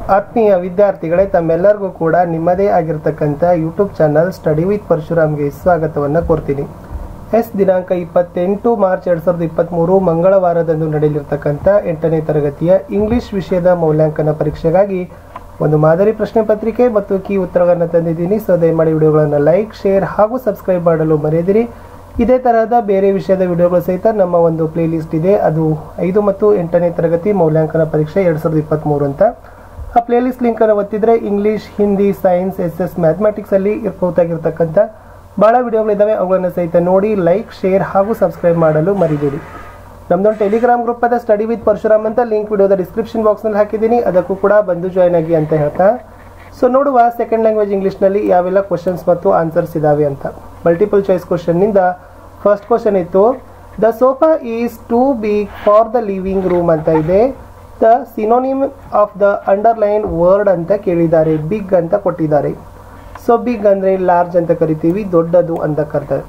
ಆತ್ಮೀಯ ವಿದ್ಯಾರ್ಥಿಗಳೇ ತಮ್ಮೆಲ್ಲರಿಗೂ ಕೂಡ ನಿಮ್ಮದೇ ಆಗಿರ್ತಕ್ಕಂಥ ಯೂಟ್ಯೂಬ್ ಚಾನಲ್ ಸ್ಟಡಿ ವಿತ್ ಪರಶುರಾಮ್ಗೆ ಸ್ವಾಗತವನ್ನು ಕೋರ್ತೀನಿ ಎಸ್ ದಿನಾಂಕ ಇಪ್ಪತ್ತೆಂಟು ಮಾರ್ಚ್ ಎರಡು ಸಾವಿರದ ಇಪ್ಪತ್ತ್ಮೂರು ಮಂಗಳವಾರದಂದು ನಡೆಯಲಿರ್ತಕ್ಕಂಥ ಎಂಟನೇ ತರಗತಿಯ ಇಂಗ್ಲಿಷ್ ವಿಷಯದ ಮೌಲ್ಯಾಂಕನ ಪರೀಕ್ಷೆಗಾಗಿ ಒಂದು ಮಾದರಿ ಪ್ರಶ್ನೆ ಪತ್ರಿಕೆ ಮತ್ತು ಕೀ ಉತ್ತರಗಳನ್ನು ತಂದಿದ್ದೀನಿ ಸೊ ದಯಮಾಡಿ ವಿಡಿಯೋಗಳನ್ನು ಲೈಕ್ ಶೇರ್ ಹಾಗೂ ಸಬ್ಸ್ಕ್ರೈಬ್ ಮಾಡಲು ಮರೆಯದಿರಿ ಇದೇ ತರಹದ ಬೇರೆ ವಿಷಯದ ವಿಡಿಯೋಗಳು ಸಹಿತ ನಮ್ಮ ಒಂದು ಪ್ಲೇ ಲಿಸ್ಟ್ ಇದೆ ಅದು ಐದು ಮತ್ತು ಎಂಟನೇ ತರಗತಿ ಮೌಲ್ಯಾಂಕನ ಪರೀಕ್ಷೆ ಎರಡು ಸಾವಿರದ ಇಪ್ಪತ್ತ್ಮೂರು ಅಂತ ಆ ಪ್ಲೇ ಲಿಸ್ಟ್ ಲಿಂಕನ್ನು ಒತ್ತಿದ್ರೆ English Hindi science S S ಮ್ಯಾಥಮೆಟಿಕ್ಸಲ್ಲಿ ಇರ್ಬೋದಾಗಿರ್ತಕ್ಕಂಥ ಭಾಳ ವಿಡಿಯೋಗಳಿದ್ದಾವೆ ಅವುಗಳನ್ನು ಸಹಿತ ನೋಡಿ ಲೈಕ್ ಶೇರ್ ಹಾಗೂ ಸಬ್ಸ್ಕ್ರೈಬ್ ಮಾಡಲು ಮರಿಬೇಡಿ ನಮ್ದೊಂದು ಟೆಲಿಗ್ರಾಮ್ ಗ್ರೂಪ್ ಅದ ಸ್ಟಡಿ ವಿತ್ ಪರಶುರಾಮ್ ಅಂತ ಲಿಂಕ್ ವಿಡಿಯೋದ ಡಿಸ್ಕ್ರಿಪ್ಷನ್ ಬಾಕ್ಸ್ನಲ್ಲಿ ಹಾಕಿದ್ದೀನಿ ಅದಕ್ಕೂ ಕೂಡ ಬಂದು ಜಾಯ್ನ್ ಆಗಿ ಅಂತ ಹೇಳ್ತಾ ಸೊ ನೋಡುವ ಸೆಕೆಂಡ್ ಲ್ಯಾಂಗ್ವೇಜ್ ಇಂಗ್ಲೀಷ್ನಲ್ಲಿ ಯಾವೆಲ್ಲ ಕ್ವಶನ್ಸ್ ಮತ್ತು ಆನ್ಸರ್ಸ್ ಇದಾವೆ ಅಂತ ಮಲ್ಟಿಪಲ್ ಚಾಯ್ಸ್ ಕ್ವಶನ್ನಿಂದ ಫಸ್ಟ್ ಕ್ವಶನ್ ಇತ್ತು the sofa is too big for the living room ಅಂತ ಇದೆ the synonym of the underline word ಅಂತ ಕೇಳಿದ್ದಾರೆ ಬಿಗ್ ಅಂತ ಕೊಟ್ಟಿದ್ದಾರೆ ಸೊ ಬಿಗ್ ಅಂದರೆ ಲಾರ್ಜ್ ಅಂತ ಕರಿತೀವಿ ದೊಡ್ಡದು ಅಂತ ಕರ್ತಾರೆ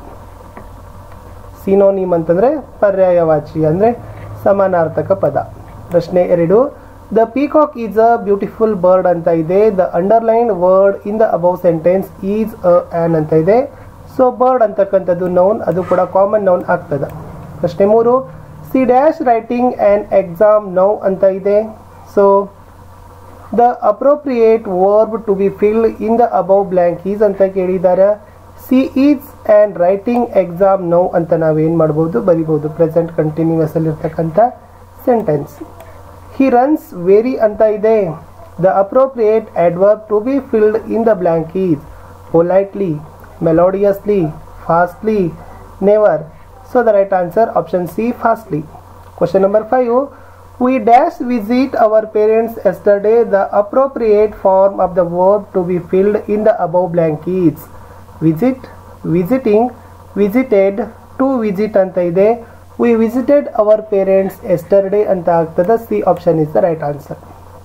ಸಿನೋನಿಮ್ ಅಂತಂದರೆ ಪರ್ಯಾಯವಾಚಿ ಅಂದರೆ ಸಮಾನಾರ್ಥಕ ಪದ ಪ್ರಶ್ನೆ ಎರಡು the peacock is a beautiful bird ಅಂತ ಇದೆ the underline word in the above sentence is a an ಅಂತ ಇದೆ ಸೊ ಬರ್ಡ್ ಅಂತಕ್ಕಂಥದ್ದು ನೌನ್ ಅದು ಕೂಡ ಕಾಮನ್ ನೌನ್ ಆಗ್ತದೆ ಪ್ರಶ್ನೆ ಮೂರು C dash writing and exam now ಅಂತ ಇದೆ so the appropriate verb to be filled in the above blank is ಅಂತ ಕೇಳಿದ್ದಾರೆ C is and writing exam now ಅಂತ ನಾವೇನು ಮಾಡ್ಬೋದು ಬರಿಬೋದು ಪ್ರೆಸೆಂಟ್ ಕಂಟಿನ್ಯೂಸ್ ಅಲ್ಲಿರ್ತಕ್ಕಂಥ ಸೆಂಟೆನ್ಸ್ ಹಿ ರನ್ಸ್ ವೆರಿ ಅಂತ ಇದೆ the appropriate adverb to be filled in the blank is politely melodiously fastly never so the right answer option C fastly question number five We dash visit our parents yesterday. The appropriate form of the verb to be filled in the above blank is visit, visiting, visited, to visit ಅಂತ ಇದೆ we visited our parents yesterday ಅಂತ ಆಗ್ತದೆ C option is the right answer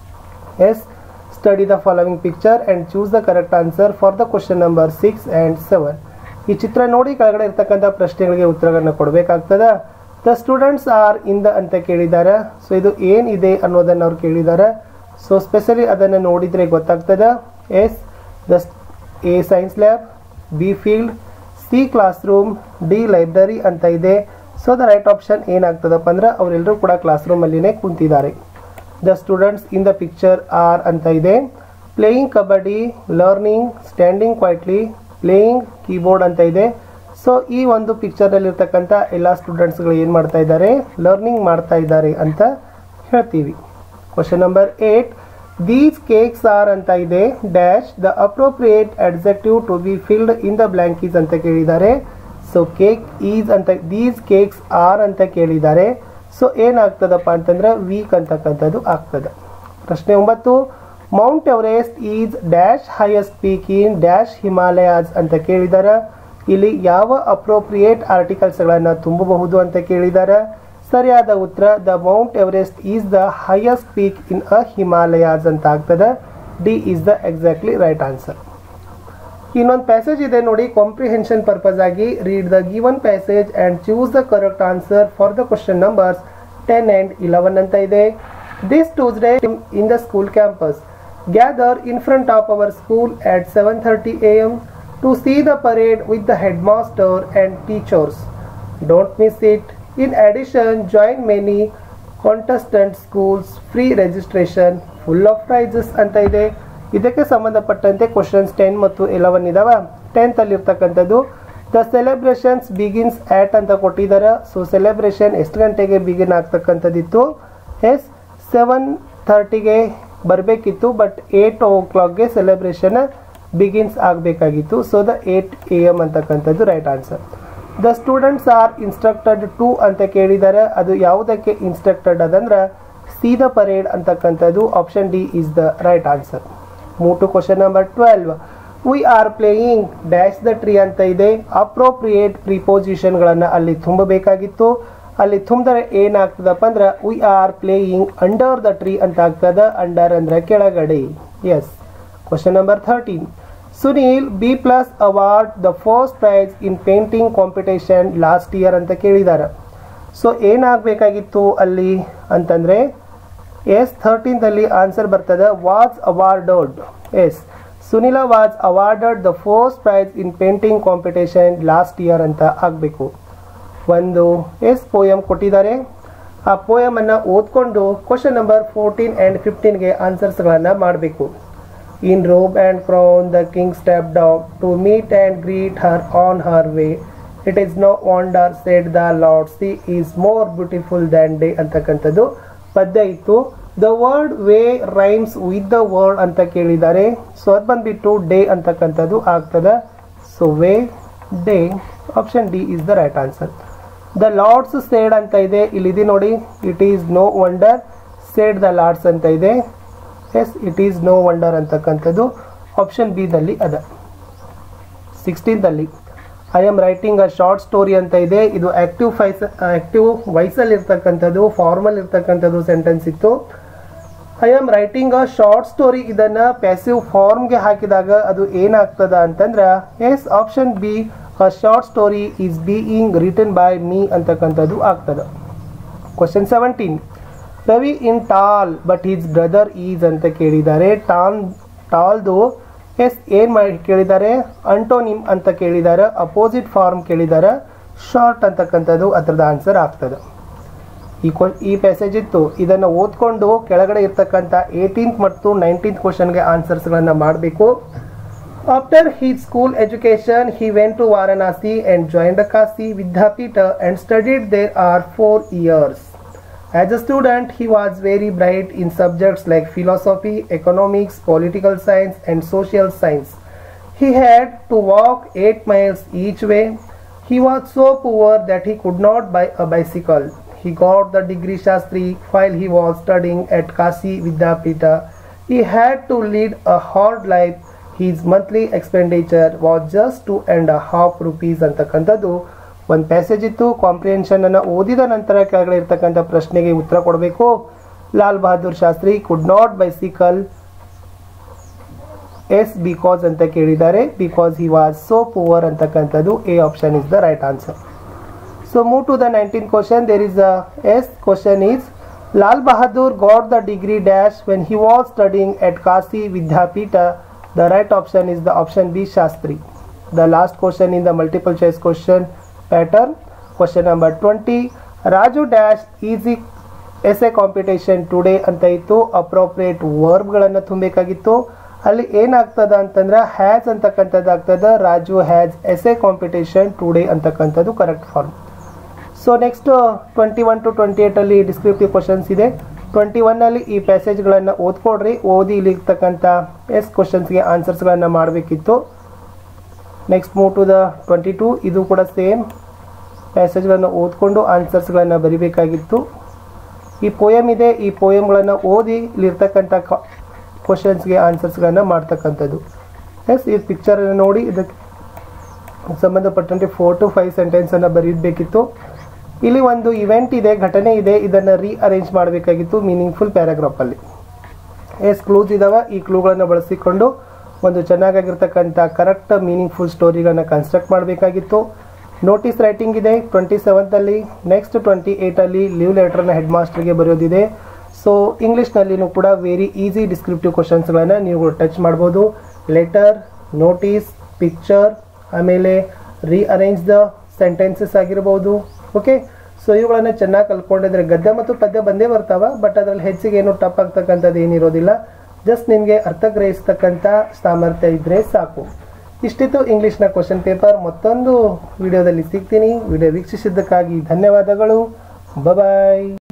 yes study the following picture and choose the correct answer for the question number six and seven ಈ ಚಿತ್ರ ನೋಡಿ ಕೆಳಗಡೆ ಇರ್ತಕ್ಕಂಥ ಪ್ರಶ್ನೆಗಳಿಗೆ ಉತ್ತರಗಳನ್ನು ಕೊಡಬೇಕಾಗ್ತದೆ the students are in the ಅಂತ ಕೇಳಿದ್ದಾರೆ ಸೊ ಇದು ಏನಿದೆ ಅನ್ನೋದನ್ನು ಅವ್ರು ಕೇಳಿದ್ದಾರೆ ಸೊ ಸ್ಪೆಷಲಿ ಅದನ್ನು ನೋಡಿದರೆ ಗೊತ್ತಾಗ್ತದೆ yes the A science lab B field C class room D library ಅಂತ ಇದೆ ಸೊ ದ ರೈಟ್ ಆಪ್ಷನ್ ಏನಾಗ್ತದಪ್ಪ ಅಂದ್ರೆ ಅವರೆಲ್ಲರೂ ಕೂಡ ಕ್ಲಾಸ್ ರೂಮಲ್ಲಿನೇ ಕುಂತಿದ್ದಾರೆ the students in the picture are ಅಂತ ಇದೆ playing kabaddi learning standing quietly playing keyboard ಅಂತ ಇದೆ ಸೊ ಈ ಒಂದು ಪಿಕ್ಚರ್ನಲ್ಲಿರ್ತಕ್ಕಂಥ ಎಲ್ಲ ಸ್ಟೂಡೆಂಟ್ಸ್ಗಳು ಏನು ಮಾಡ್ತಾ ಇದ್ದಾರೆ ಲರ್ನಿಂಗ್ ಮಾಡ್ತಾ ಇದ್ದಾರೆ ಅಂತ ಹೇಳ್ತೀವಿ question number eight these cakes are ಅಂತ ಇದೆ dash the appropriate adjective to be filled in the blanks ಅಂತ ಕೇಳಿದ್ದಾರೆ ಸೊ ಕೇಕ್ ಈಸ್ ಅಂತ ದೀಸ್ ಕೇಕ್ಸ್ ಆರ್ ಅಂತ ಕೇಳಿದ್ದಾರೆ ಸೊ ಏನಾಗ್ತದಪ್ಪ ಅಂತಂದ್ರೆ ವೀಕ್ ಅಂತಕ್ಕಂಥದ್ದು ಆಗ್ತದೆ ಪ್ರಶ್ನೆ ಒಂಬತ್ತು Mount Everest is dash highest peak in dash Himalayas ಅಂತ ಕೇಳಿದ್ದಾರೆ ಇಲ್ಲಿ ಯಾವ ಅಪ್ರೋಪ್ರಿಯೇಟ್ ಆರ್ಟಿಕಲ್ಸ್ಗಳನ್ನು ತುಂಬಬಹುದು ಅಂತ ಕೇಳಿದ್ದಾರೆ ಸರಿಯಾದ ಉತ್ತರ the Mount Everest is the highest peak in a Himalayas ಅಂತ ಆಗ್ತದೆ D is the exactly right answer ಇನ್ನೊಂದು ಪ್ಯಾಸೇಜ್ ಇದೆ ನೋಡಿ ಕಾಂಪ್ರಿಹೆನ್ಷನ್ ಪರ್ಪಸ್ ಆಗಿ read the given passage and choose the correct answer for the question numbers ten and eleven ಅಂತ ಇದೆ this Tuesday in the school campus gather in front of our school at seven thirty A M to see the parade with the headmaster and teachers. Don't miss it. In addition, join many contestant schools, free registration, full of prizes ಅಂತ ಇದೆ ಇದಕ್ಕೆ ಸಂಬಂಧಪಟ್ಟಂತೆ questions ten ಮತ್ತು eleven ಇದಾವ tenth ಅಲ್ಲಿ ಇರ್ತಕ್ಕಂಥದ್ದು the celebrations begins ಆಟ್ ಅಂತ ಕೊಟ್ಟಿದ್ದಾರೆ ಸೊ ಸೆಲೆಬ್ರೇಷನ್ ಎಷ್ಟು ಗಂಟೆಗೆ ಬಿಗಿನ್ ಆಗ್ತಕ್ಕಂಥದ್ದಿತ್ತು ಎಸ್ ಸೆವೆನ್ ಥರ್ಟಿಗೆ ಬರಬೇಕಿತ್ತು ಬಟ್ ಏಟ್ ಓ ಕ್ಲಾಕ್ಗೆ ಸೆಲೆಬ್ರೇಷನ್ ಬಿಗಿನ್ಸ್ ಆಗಬೇಕಾಗಿತ್ತು so the eight A M ಅಂತಕ್ಕಂಥದ್ದು right answer the students are instructed to ಅಂತ ಕೇಳಿದ್ದಾರೆ ಅದು ಯಾವುದಕ್ಕೆ ಇನ್ಸ್ಟ್ರಕ್ಟೆಡ್ ಅದಂದ್ರೆ ಸಿ ದ ಪರೇಡ್ ಅಂತಕ್ಕಂಥದ್ದು option D is the right answer move to question number twelve we are playing dash the tree ಅಂತ ಇದೆ appropriate ಪ್ರಿಪೋಸಿಷನ್ಗಳನ್ನು ಅಲ್ಲಿ ತುಂಬಬೇಕಾಗಿತ್ತು ಅಲ್ಲಿ ತುಂಬಿದ್ರೆ ಏನಾಗ್ತದಪ್ಪ ಅಂದ್ರೆ we are playing under the tree ಅಂತ ಆಗ್ತದ ಅಂಡರ್ ಅಂದ್ರೆ ಕೆಳಗಡೆ yes question number thirteen Sunil B plus award the first prize in painting competition last year ಅಂತ ಕೇಳಿದ್ದಾರೆ ಸೊ ಏನಾಗಬೇಕಾಗಿತ್ತು ಅಲ್ಲಿ ಅಂತಂದರೆ ಎಸ್ ಥರ್ಟೀನ್ದಲ್ಲಿ ಆನ್ಸರ್ ಬರ್ತದೆ ವಾಸ್ ಅವಾರ್ಡಡ್ ಎಸ್ ಸುನಿಲಾ was awarded the first prize in painting competition last year ಅಂತ ಆಗಬೇಕು ಒಂದು ಎಸ್ ಪೋಯಮ್ ಕೊಟ್ಟಿದ್ದಾರೆ ಆ ಪೋಯಮನ್ನು ಓದ್ಕೊಂಡು ಕ್ವಶನ್ ನಂಬರ್ ಫೋರ್ಟೀನ್ ಆ್ಯಂಡ್ ಫಿಫ್ಟೀನ್ಗೆ ಆನ್ಸರ್ಸ್ಗಳನ್ನು ಮಾಡಬೇಕು in robe and crown the king step down to meet and greet her on her way it is no wonder said the lord she is more beautiful than day ಅಂತಕ್ಕಂಥದ್ದು ಪದ್ಯ ಇತ್ತು the word way rhymes with the word ಅಂತ ಕೇಳಿದ್ದಾರೆ so ಅದು ಬಂದ್ಬಿಟ್ಟು day ಅಂತಕ್ಕಂಥದ್ದು ಆಗ್ತದೆ so way day option D is the right answer the lords said ಅಂತ ಇದೆ ಇಲ್ಲಿದೆ ನೋಡಿ it is no wonder said the Lord's ಅಂತ ಇದೆ yes it is no wonder ಅಂತಕ್ಕಂಥದ್ದು ಆಪ್ಷನ್ ಬಿ ದಲ್ಲಿ ಅದ ಸಿಕ್ಸ್ಟೀನ್ದಲ್ಲಿ I am writing a short story ಅಂತ ಇದೆ ಇದು ಆಕ್ಟಿವ್ ಫೈಸ್ ಆಕ್ಟಿವ್ ವಾಯ್ಸಲ್ಲಿ ಇರ್ತಕ್ಕಂಥದ್ದು ಫಾರ್ಮಲ್ ಇರ್ತಕ್ಕಂಥದ್ದು ಸೆಂಟೆನ್ಸ್ ಇತ್ತು I am writing a short story ಇದನ್ನ ಪ್ಯಾಸಿವ್ ಫಾರ್ಮ್ಗೆ ಹಾಕಿದಾಗ ಅದು ಏನಾಗ್ತದ ಅಂತಂದ್ರೆ is option B a short story is being written by me ಅಂತಕ್ಕಂಥದ್ದು ಆಗ್ತದೆ question seventeen Ravi is tall but his brother is ಅಂತ ಕೇಳಿದ್ದಾರೆ ಟಾನ್ ಟಾಲ್ದು ಎಸ್ ಏನು ಮಾಡಿ ಕೇಳಿದ್ದಾರೆ ಅಂಟೋನಿಮ್ ಅಂತ ಕೇಳಿದ್ದಾರೆ ಅಪೋಸಿಟ್ ಫಾರ್ಮ್ ಕೇಳಿದ್ದಾರೆ ಶಾರ್ಟ್ ಅಂತಕ್ಕಂಥದ್ದು ಅದರದ ಆನ್ಸರ್ ಆಗ್ತದೆ ಈ ಕ್ವ ಈ ಪ್ಯಾಸೇಜ್ ಇತ್ತು ಇದನ್ನು ಓದ್ಕೊಂಡು ಕೆಳಗಡೆ ಇರ್ತಕ್ಕಂಥ ಏಯ್ಟೀನ್ತ್ ಮತ್ತು ನೈನ್ಟೀನ್ತ್ ಕ್ವಶನ್ಗೆ ಆನ್ಸರ್ಸ್ಗಳನ್ನು ಮಾಡಬೇಕು after his school education he went to Varanasi and join the Kashi Vidyapeeth and studied there for four years As a student, he was very bright in subjects like philosophy, economics, political science, and social science. He had to walk 8 miles each way. He was so poor that he could not buy a bicycle. He got the degree Shastri while he was studying at Kasi Vidyapita. He had to lead a hard life. His monthly expenditure was just two and a half rupees ಅಂತಕ್ಕಂಥದ್ದು ಒಂದು passage ಇತ್ತು comprehension ಅನ್ನು ಓದಿದ ನಂತರ ಕೆಳಗಡೆ ಇರ್ತಕ್ಕಂಥ ಪ್ರಶ್ನೆಗೆ ಉತ್ತರ ಕೊಡಬೇಕು Lal Bahadur Shastri could not bicycle as because ಅಂತ ಕೇಳಿದ್ದಾರೆ because he was so poor ಅಂತಕ್ಕಂಥದ್ದು A option is the right answer so move to the nineteen question there is a as question is Lal Bahadur got the degree dash when he was studying at Kashi Vidyapeeth the right option is the option B Shastri the last question in the multiple choice question pattern question number twenty Raju dash is as a competition today ಅಂತ ಇತ್ತು appropriate ವರ್ಬ್ಗಳನ್ನು ತುಂಬಬೇಕಾಗಿತ್ತು ಅಲ್ಲಿ ಏನಾಗ್ತದ ಅಂತಂದ್ರೆ has ಅಂತಕ್ಕಂಥದ್ದು ಆಗ್ತದ Raju has as a competition today ಅಂತಕ್ಕಂಥದ್ದು correct form so next twenty one to twenty ಏಟಲ್ಲಿ descriptive questions ಇದೆ ಟ್ವೆಂಟಿ ಒನ್ನಲ್ಲಿ ಈ ಪ್ಯಾಸೇಜ್ಗಳನ್ನು ಓದ್ಕೊಡ್ರಿ ಓದಿ ಇಲ್ಲಿರ್ತಕ್ಕಂಥ ಎಸ್ ಕ್ವಶನ್ಸ್ಗೆ ಆನ್ಸರ್ಸ್ಗಳನ್ನು ಮಾಡಬೇಕಿತ್ತು next move to the twenty two ಇದು ಕೂಡ ಸೇಮ್ ಪ್ಯಾಸೇಜ್ಗಳನ್ನು ಓದ್ಕೊಂಡು ಆನ್ಸರ್ಸ್ಗಳನ್ನು ಬರಿಬೇಕಾಗಿತ್ತು ಈ ಪೋಯಮ್ ಇದೆ ಈ ಪೋಯಮ್ಗಳನ್ನು ಓದಿ ಇಲ್ಲಿರ್ತಕ್ಕಂಥ ಕ್ವಶನ್ಸ್ಗೆ ಆನ್ಸರ್ಸ್ಗಳನ್ನು ಮಾಡ್ತಕ್ಕಂಥದ್ದು ಎಸ್ ಈ ಪಿಕ್ಚರನ್ನು ನೋಡಿ ಇದಕ್ಕೆ ಸಂಬಂಧಪಟ್ಟಂತೆ ಫೋರ್ ಟು ಫೈವ್ ಸೆಂಟೆನ್ಸನ್ನು ಬರೀಬೇಕಿತ್ತು ಇಲ್ಲಿ ಒಂದು ಇವೆಂಟ್ ಇದೆ ಘಟನೆ ಇದೆ ಇದನ್ನು ರೀಅರೇಂಜ್ ಮಾಡಬೇಕಾಗಿತ್ತು ಮೀನಿಂಗ್ಫುಲ್ ಪ್ಯಾರಾಗ್ರಾಫಲ್ಲಿ ಎಸ್ ಕ್ಲೂಸ್ ಇದಾವೆ ಈ ಕ್ಲೂಗಳನ್ನು ಬಳಸಿಕೊಂಡು ಒಂದು ಚೆನ್ನಾಗಿರ್ತಕ್ಕಂಥ ಕರೆಕ್ಟ್ ಮೀನಿಂಗ್ಫುಲ್ ಸ್ಟೋರಿಗಳನ್ನು ಕನ್ಸ್ಟ್ರಕ್ಟ್ ಮಾಡಬೇಕಾಗಿತ್ತು ನೋಟಿಸ್ ರೈಟಿಂಗ್ ಇದೆ ಟ್ವೆಂಟಿ ಸೆವೆಂತಲ್ಲಿ ನೆಕ್ಸ್ಟ್ ಟ್ವೆಂಟಿ ಏಯ್ಟಲ್ಲಿ ಲೀವ್ ಲೆಟರ್ನ ಹೆಡ್ ಮಾಸ್ಟರ್ಗೆ ಬರೆಯೋದಿದೆ ಸೊ ಇಂಗ್ಲೀಷ್ನಲ್ಲಿನೂ ಕೂಡ ವೆರಿ ಈಸಿ ಡಿಸ್ಕ್ರಿಪ್ಟಿವ್ ಕ್ವಶನ್ಸ್ಗಳನ್ನು ನೀವು ಟಚ್ ಮಾಡ್ಬೋದು ಲೆಟರ್ ನೋಟಿಸ್ ಪಿಕ್ಚರ್ ಆಮೇಲೆ ರೀಅರೇಂಜ್ ದ ಸೆಂಟೆನ್ಸಸ್ ಆಗಿರ್ಬೋದು ಓಕೆ ಸೊ ಇವುಗಳನ್ನು ಚೆನ್ನಾಗಿ ಕಲ್ತ್ಕೊಂಡಿದ್ರೆ ಗದ್ಯ ಮತ್ತು ಪದ್ಯ ಬಂದೇ ಬರ್ತಾವ ಬಟ್ ಅದರಲ್ಲಿ ಹೆಚ್ಚಿಗೆ ಏನು ಟಪ್ ಆಗ್ತಕ್ಕಂಥದ್ದು ಏನಿರೋದಿಲ್ಲ ಜಸ್ಟ್ ನಿಮಗೆ ಅರ್ಥ ಗ್ರಹಿಸ್ತಕ್ಕಂಥ ಸಾಮರ್ಥ್ಯ ಇದ್ದರೆ ಸಾಕು ಇಷ್ಟಿತ್ತು ಇಂಗ್ಲೀಷ್ನ ಕ್ವಶನ್ ಪೇಪರ್ ಮತ್ತೊಂದು ವಿಡಿಯೋದಲ್ಲಿ ಸಿಗ್ತೀನಿ ವಿಡಿಯೋ ವೀಕ್ಷಿಸಿದ್ದಕ್ಕಾಗಿ ಧನ್ಯವಾದಗಳು ಬಾಯ್